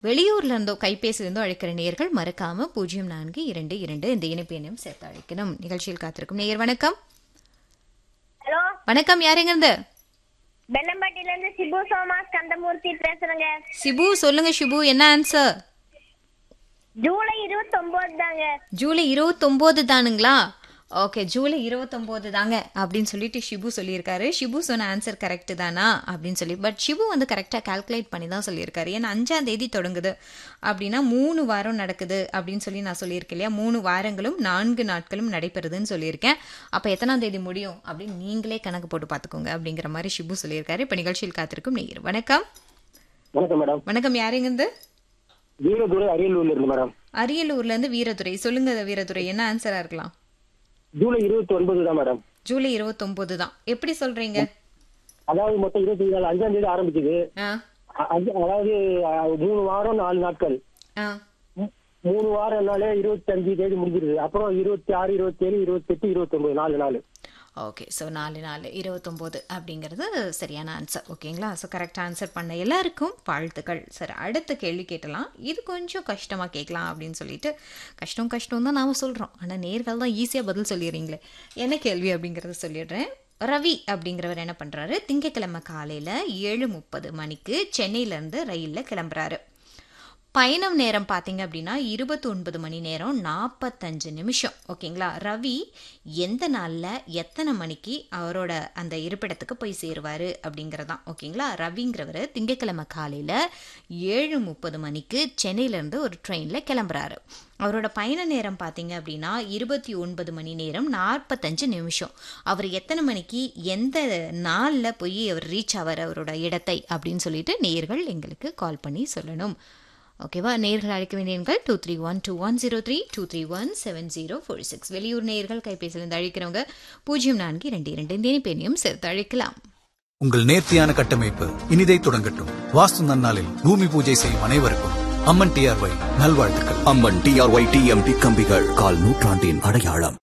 வெளியூர்ல இருந்தோ கைபேசியில இருந்தோ அழைக்கிற நேயர்கள் மறக்காம பூஜ்ஜியம் நான்கு இரண்டு இரண்டு இந்த இணைப்பு எண்ணையும் சேர்த்து அழைக்கணும் நிகழ்ச்சியில் காத்திருக்கும் நேயர் வணக்கம் ஹலோ வணக்கம் யாருங்க இருந்து பெல்லம்பட்டியில இருந்து சிபு சோமா ஸ்கந்தமூர்த்தி பேசுறேங்க சிபு சொல்லுங்க சிபு என்ன ஆன்சர் ஜூலை இருபத்தி ஒன்பது தாங்க ஜூலை இருபத்தொம்போது தானுங்களா ஓகே ஜூலை இருபத்தொம்போது தாங்க அப்படின்னு சொல்லிட்டு ஷிபு சொல்லியிருக்காரு ஷிபு சொன்ன ஆன்சர் கரெக்ட் தானா அப்படின்னு சொல்லி பட் ஷிபு வந்து கரெக்டாக கால்குலேட் பண்ணி தான் சொல்லியிருக்காரு ஏன்னா அஞ்சாம் தேதி தொடங்குது அப்படின்னா மூணு வாரம் நடக்குது அப்படின்னு சொல்லி நான் சொல்லியிருக்கேன் இல்லையா மூணு வாரங்களும் நான்கு நாட்களும் நடைபெறுதுன்னு சொல்லியிருக்கேன் அப்போ எத்தனாம் தேதி முடியும் அப்படின்னு நீங்களே கணக்கு போட்டு பார்த்துக்கோங்க அப்படிங்கிற மாதிரி ஷிபு சொல்லியிருக்காரு இப்போ நிகழ்ச்சியில் காத்திருக்கும் நேயர் வணக்கம் வணக்கம் மேடம் வணக்கம் யாருங்க வீரதுரை அரியலூர்ல இருந்து மேடம் அரியலூர்ல இருந்து வீரதுரை சொல்லுங்க வீரதுரை என்ன ஆன்சரா இருக்கலாம் ஜூலை இருபத்தி ஒன்பது தான் மேடம் ஜூலை இருபத்தொன்பது தான் எப்படி சொல்றீங்க அதாவது மொத்தம் இருபத்தி நாலு அஞ்சாம் தேதி ஆரம்பிக்குது ஆ அ- அஞ்சு- அதாவது அஹ், மூணு வாரம் நாலு நாட்கள் ஆ மூ- மூணு வாரம்னாலே இருபத்தி அஞ்சு தேதி முடிஞ்சிருது அப்புறம் இருபத்தி ஆறு இருபத்தி ஏழு இருபத்தி எட்டு இருபத்தி ஒன்பது நாலு நாள் ஓகே ஸோ நாலு நாலு இருபத்தொம்போது அப்படிங்கிறது சரியான ஆன்சர் ஓகேங்களா ஸோ கரெக்டாக ஆன்சர் பண்ண எல்லாருக்கும் வாழ்த்துக்கள் சரி அடுத்த கேள்வி கேட்டலாம் இது கொஞ்சம் கஷ்டமாக கேட்கலாம் அப்படின்னு சொல்லிட்டு கஷ்டம் கஷ்டம் தான் நாம் சொல்கிறோம் ஆனால் நேர்கள் தான் ஈஸியாக பதில் சொல்லிடுறீங்களே என்ன கேள்வி அப்படிங்கிறத சொல்லிடுறேன் ரவி அப்படிங்கிறவர் என்ன பண்ணுறாரு திங்கக்கிழமை காலையில் ஏழு முப்பது மணிக்கு சென்னையிலேருந்து ரயிலில் கிளம்புறாரு பயணம் நேரம் பார்த்தீங்க அப்படின்னா இருபத்தி ஒன்பது மணி நேரம் நாற்பத்தஞ்சு நிமிஷம் ஓகேங்களா ரவி எந்த நாளில் எத்தனை மணிக்கு அவரோட அந்த இருப்பிடத்துக்கு போய் சேருவார் அப்படிங்கிறதான் ஓகேங்களா ரவிங்கிறவர் திங்கட்கிழமை காலையில் ஏழு முப்பது மணிக்கு சென்னையிலேருந்து ஒரு ட்ரெயினில் கிளம்புறாரு அவரோட பயண நேரம் பார்த்தீங்க அப்படின்னா இருபத்தி ஒன்பது மணி நேரம் நாற்பத்தஞ்சு நிமிஷம் அவர் எத்தனை மணிக்கு எந்த நாளில் போய் அவர் ரீச் ஆவார் அவரோட இடத்தை அப்படின்னு சொல்லிட்டு நேர்கள் எங்களுக்கு கால் பண்ணி சொல்லணும் ஓகேவா நேர்கள் அழைக்க வேண்டிய எண்கள் two three one two one zero three two three one seven zero four six வெளியூர் நேர்கள் கைபேசியிலிருந்து அழைக்கிறவங்க பூஜ்ஜியம் நான்கு இரண்டு இரண்டு இந்த இனிப்பெண்ணையும் சேர்த்து அழைக்கலாம் உங்கள் நேர்த்தியான கட்டமைப்பு இனிதை தொடங்கட்டும் வாஸ்து நன்னாளில் பூமி பூஜை செய்யும் அனைவருக்கும் அம்மன் டிஆர்ஒய் நல்வாழ்த்துக்கள் அம்மன் டிஆர்ஒய் டிஎம்டி கம்பிகள் கால் நூற்றாண்டின் அடையாளம்